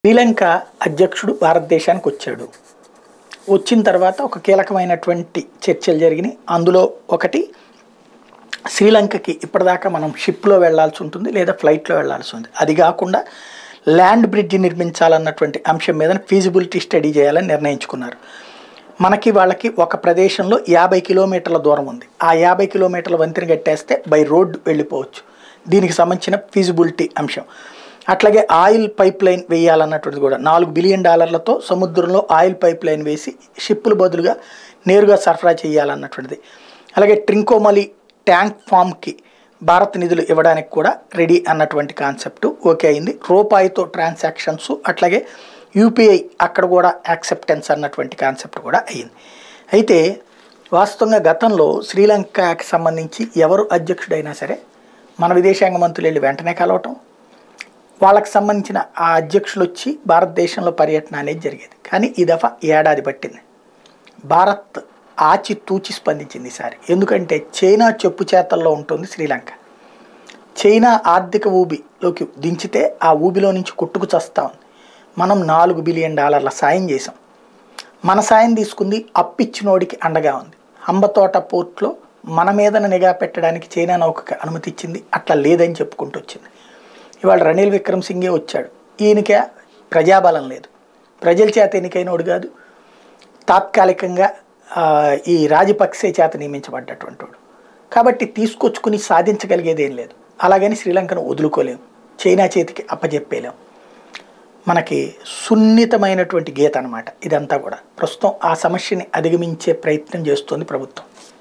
శ్రీలంక అధ్యక్షుడు భారతదేశానికి వచ్చాడు వచ్చిన తర్వాత ఒక కీలకమైనటువంటి చర్చలు జరిగినాయి అందులో ఒకటి శ్రీలంకకి ఇప్పటిదాకా మనం షిప్లో వెళ్ళాల్సి ఉంటుంది లేదా ఫ్లైట్లో వెళ్ళాల్సి ఉంది అది కాకుండా ల్యాండ్ బ్రిడ్జ్ నిర్మించాలన్నటువంటి అంశం మీద ఫీజిబిలిటీ స్టడీ చేయాలని నిర్ణయించుకున్నారు మనకి వాళ్ళకి ఒక ప్రదేశంలో యాభై కిలోమీటర్ల దూరం ఉంది ఆ యాభై కిలోమీటర్ల వంతెన కట్టేస్తే బై రోడ్ వెళ్ళిపోవచ్చు దీనికి సంబంధించిన ఫీజిబిలిటీ అంశం అట్లాగే ఆయిల్ పైప్ లైన్ వేయాలన్నటువంటిది కూడా నాలుగు బిలియన్ డాలర్లతో సముద్రంలో ఆయిల్ పైప్ లైన్ వేసి షిప్పుల బదులుగా నేరుగా సరఫరా చేయాలన్నటువంటిది అలాగే ట్రింకోమలి ట్యాంక్ ఫామ్కి భారత్ నిధులు ఇవ్వడానికి కూడా రెడీ అన్నటువంటి కాన్సెప్ట్ ఓకే అయింది రూపాయితో ట్రాన్సాక్షన్స్ అట్లాగే యూపీఐ అక్కడ కూడా యాక్సెప్టెన్స్ అన్నటువంటి కాన్సెప్ట్ కూడా అయ్యింది అయితే వాస్తవంగా గతంలో శ్రీలంకకి సంబంధించి ఎవరు అధ్యక్షుడైనా సరే మన విదేశాంగ మంత్రులు వెళ్ళి వెంటనే కలవటం వాళ్ళకి సంబంధించిన ఆ అధ్యక్షులు వచ్చి భారతదేశంలో పర్యటన అనేది జరిగేది కానీ ఈ దఫా ఏడాది పట్టింది భారత్ ఆచి తూచి స్పందించింది ఈసారి ఎందుకంటే చైనా చెప్పు చేతల్లో ఉంటుంది శ్రీలంక చైనా ఆర్థిక ఊబిలోకి దించితే ఆ ఊబిలో నుంచి కొట్టుకు చస్తా ఉంది మనం నాలుగు బిలియన్ డాలర్ల సాయం చేసాం మన సాయం తీసుకుంది అప్పిచ్చినోడికి అండగా ఉంది హంబతోట పోర్ట్లో మన మీదన నిఘా పెట్టడానికి చైనా నౌకకి అనుమతి ఇచ్చింది అట్లా లేదని చెప్పుకుంటూ వచ్చింది ఇవాళ రనిల్ విక్రమ్ సింగే వచ్చాడు ఈయనకే ప్రజాబలం లేదు ప్రజల చేత ఎన్నికైనోడు కాదు తాత్కాలికంగా ఆ, ఈ రాజపక్సే చేత నియమించబడ్డటువంటి వాడు కాబట్టి తీసుకొచ్చుకుని సాధించగలిగేది ఏం లేదు అలాగని శ్రీలంకను వదులుకోలేము చైనా చేతికి అప్పజెప్పేలేం మనకి సున్నితమైనటువంటి గీత అనమాట ఇదంతా కూడా ప్రస్తుతం ఆ సమస్యని అధిగమించే ప్రయత్నం చేస్తుంది ప్రభుత్వం